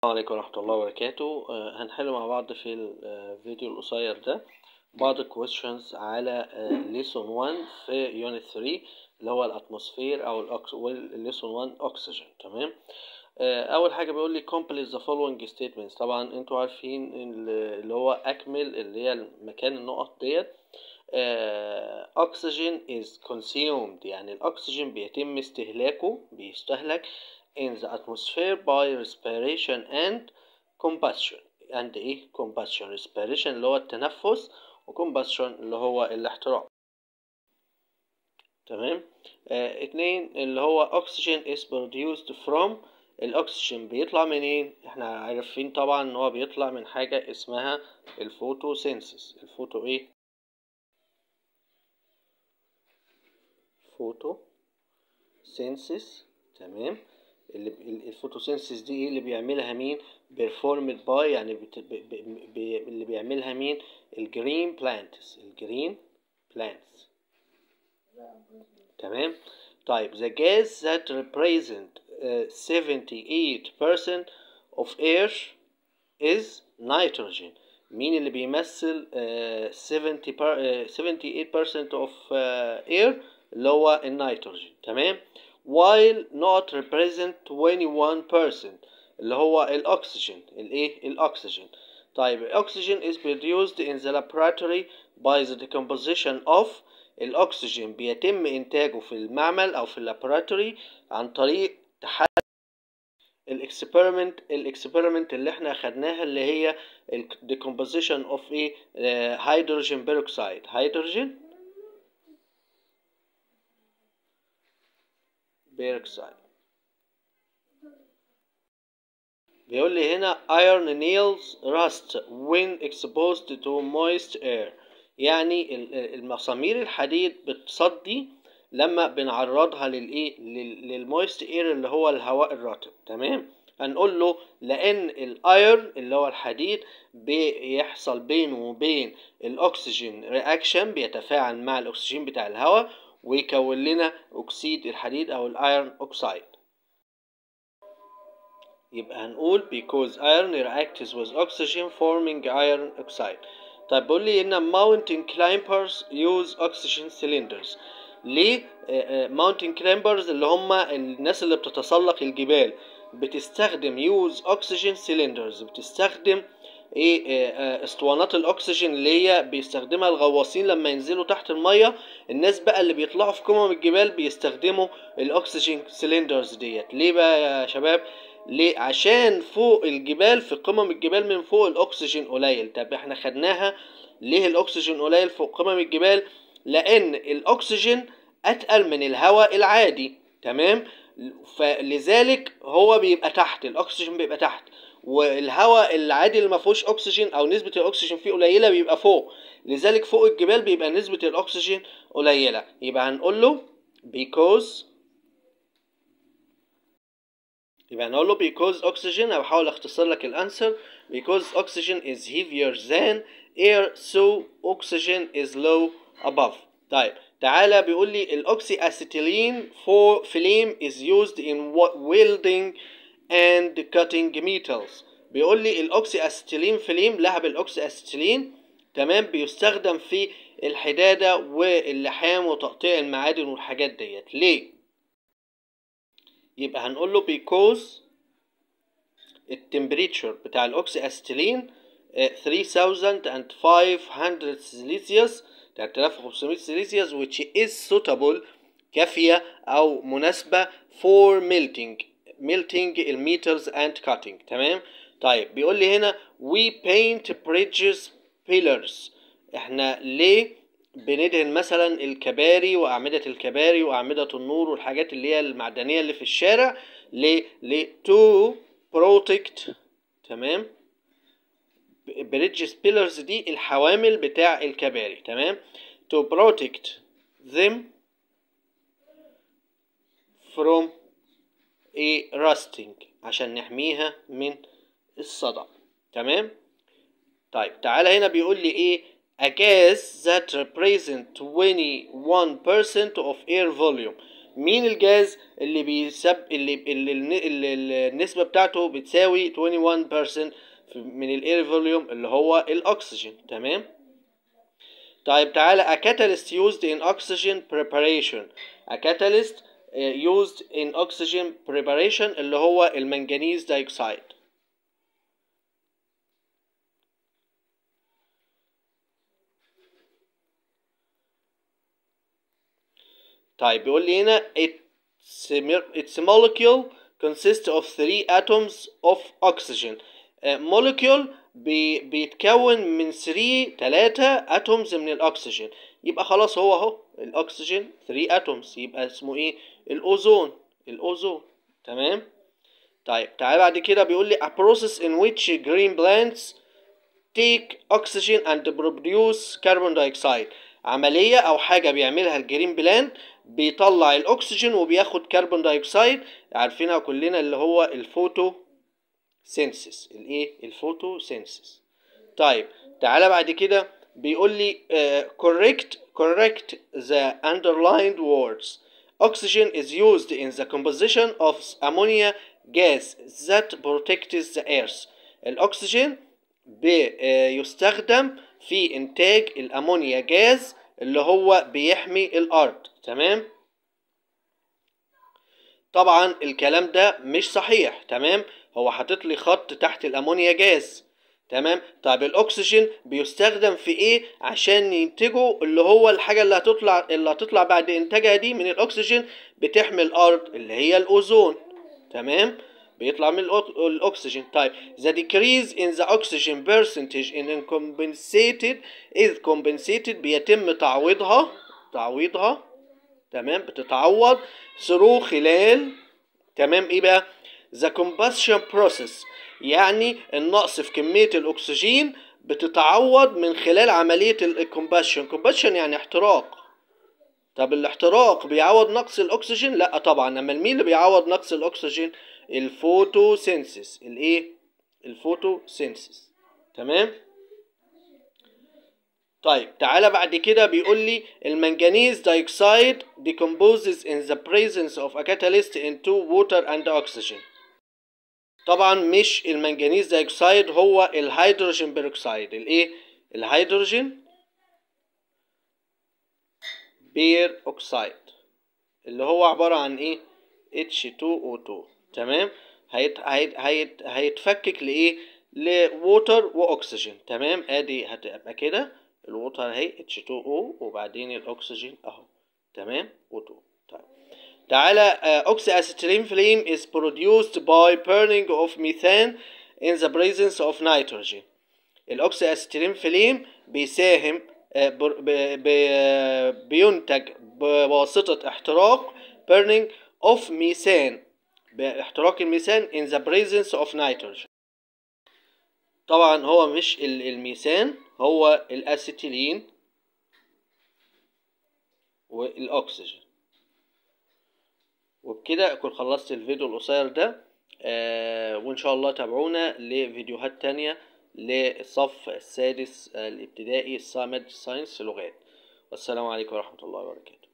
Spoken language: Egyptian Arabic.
السلام عليكم ورحمة الله وبركاته آه، هنحل مع بعض في الفيديو القصير ده بعض questions على آه، lesson 1 في unit 3 اللي هو الاتموسفير او الأكس والليسون 1 oxygen تمام آه، اول حاجة بيقول لي complete the following statements طبعا انتوا عارفين ال- اللي هو اكمل اللي هي مكان النقط ديت آه، oxygen is consumed يعني الاكسجين بيتم استهلاكه بيستهلك in the atmosphere by respiration and combustion and ايه combustion respiration اللي هو التنفس و combustion اللي هو الاحتراق تمام آه اتنين اللي هو oxygen is produced from الاكسجين بيطلع منين احنا عارفين طبعا ان هو بيطلع من حاجة اسمها الفوتوسينسيس الفوتو ايه فوتو سينسيس تمام اللي ال- الفوتوسينسيس دي ايه اللي بيعملها مين performed by يعني بت... ب... ب... ب... اللي بيعملها مين الجرين بلانتس الجرين بلانتس تمام طيب the gas that represent uh, 78% of air is nitrogen مين اللي بيمثل uh, 70 per, uh, 78% of uh, air اللي هو النيتروجين تمام while not represent 21% اللي هو الاكسجين الايه الاكسجين طيب الاكسجين is produced in the laboratory by the decomposition of الاكسجين بيتم انتاجه في المعمل او في اللابوراتوري عن طريق تحلل الاكسبيرمنت الاكسبيرمنت اللي احنا اخدناها اللي هي ال decomposition of ايه هيدروجين بيروكسيد هيدروجين بيروكسيد بيقول لي هنا iron nails rust when exposed to moist air يعني ال- المسامير الحديد بتصدي لما بنعرضها للايه لل- للمويست اير اللي هو الهواء الرطب تمام هنقول له لان الايرن اللي هو الحديد بيحصل بينه وبين الاكسجين رياكشن بيتفاعل مع الاكسجين بتاع الهواء ويكون لنا اكسيد الحديد او الايرن اوكسايد يبقى هنقول because iron reacts with oxygen forming iron oxide طيب بيقول لي ان mountain climbers use oxygen cylinders ليه mountain climbers اللي هم الناس اللي بتتسلق الجبال بتستخدم use oxygen cylinders بتستخدم ايه آه، اسطوانات الاكسجين اللي هي بيستخدمها الغواصين لما ينزلوا تحت الميه الناس بقى اللي بيطلعوا في قمم الجبال بيستخدموا الاكسجين سيلندرز ديت ليه بقى يا شباب ليه عشان فوق الجبال في قمم الجبال من فوق الاكسجين قليل طب احنا خدناها ليه الاكسجين قليل فوق قمم الجبال لان الاكسجين اتقل من الهواء العادي تمام فلذلك هو بيبقى تحت الاكسجين بيبقى تحت والهواء العادي اللي ما فيهوش اكسجين او نسبه الاكسجين فيه قليله بيبقى فوق لذلك فوق الجبال بيبقى نسبه الاكسجين قليله يبقى هنقول له because يبقى هنقول له because oxygen انا بحاول اختصر لك الانسر because oxygen is heavier than air so oxygen is low above طيب تعالى بيقول لي الاوكسي اسيتيلين for flame is used in wa- welding and cutting metals بيقول لي الاوكسي اسيتيلين فليم لهب الاوكسي اسيتيلين تمام بيستخدم في الحدادة واللحام وتقطيع المعادن والحاجات ديت ليه يبقى هنقول له because التمبريتشر بتاع الاوكسي اسيتيلين آه، 3500 سيليسيوس 3500 سيليسيوس which is suitable كافية أو مناسبة for melting melting الميتالز and cutting تمام طيب بيقول لي هنا we paint bridges pillars احنا ليه بندهن مثلا الكباري وأعمدة الكباري وأعمدة النور والحاجات اللي هي المعدنية اللي في الشارع ليه ليه to protect تمام بريدجز بيلرز دي الحوامل بتاع الكباري تمام to protect them from a rusting عشان نحميها من الصدى تمام طيب تعالى هنا بيقول لي ايه a gas that represent 21% of air volume مين الجاز اللي بيسب اللي, اللي, اللي, اللي النسبة بتاعته بتساوي 21% من الاير فوليوم اللي هو الاكسجين تمام طيب تعالى a catalyst used in oxygen preparation a catalyst uh, used in oxygen preparation اللي هو المنجنيز دايوكسيد طيب بيقول لي هنا its, its molecule consists of three atoms of oxygen uh, molecule بي بيتكون من 3 3 atoms من الاكسجين يبقى خلاص هو اهو الاكسجين 3 atoms يبقى اسمه ايه الاوزون الاوزون تمام طيب تعال بعد كده بيقول لي a process in which green plants take oxygen and produce carbon dioxide عملية أو حاجة بيعملها الجرين بلان بيطلع الأكسجين وبياخد كربون دايوكسيد عارفينها كلنا اللي هو الفوتو سينسس الايه الفوتو سينسس طيب تعالى بعد كده بيقول لي uh, correct correct the underlined words oxygen is used in the composition of ammonia gas that protects the earth الاكسجين بيستخدم في انتاج الامونيا جاز اللي هو بيحمي الارض تمام طبعا الكلام ده مش صحيح تمام هو حاطط لي خط تحت الامونيا جاز تمام طيب الاكسجين بيستخدم في ايه عشان ينتجوا اللي هو الحاجه اللي هتطلع اللي هتطلع بعد انتاجها دي من الاكسجين بتحمي الارض اللي هي الاوزون تمام بيطلع من الاكسجين طيب the decrease in the oxygen percentage in uncompensated is compensated بيتم تعويضها تعويضها تمام بتتعوض through خلال تمام ايه بقى the combustion process يعني النقص في كمية الأكسجين بتتعوض من خلال عملية الكومباشن كومباشن يعني احتراق طب الاحتراق بيعوض نقص الأكسجين لا طبعا أما مين اللي بيعوض نقص الأكسجين الفوتوسينسيس الايه الفوتوسينسيس تمام طيب تعالى بعد كده بيقول لي المنجنيز دايوكسيد decomposes in the presence of a catalyst into water and oxygen طبعا مش المنجنيز دايوكسيد هو الهيدروجين بيروكسيد الايه الهيدروجين بير اوكسيد اللي هو عبارة عن ايه H2O2 تمام هيت هيت هيت هيتفكك لايه لووتر واكسجين تمام ادي هتبقى كده الووتر اهي H2O وبعدين الاكسجين اهو تمام O2 طيب تعالى اوكسي اسيتيلين فليم is produced by burning of methane in the presence of nitrogen الاوكسي اسيتيلين فليم بيساهم بينتج بواسطة احتراق burning of methane باحتراق الميثان in the presence of nitrogen طبعا هو مش الميثان هو الاسيتيلين والاكسجين وبكده اكون خلصت الفيديو القصير ده آه وان شاء الله تابعونا لفيديوهات تانية للصف السادس الابتدائي الصامد ساينس لغات والسلام عليكم ورحمة الله وبركاته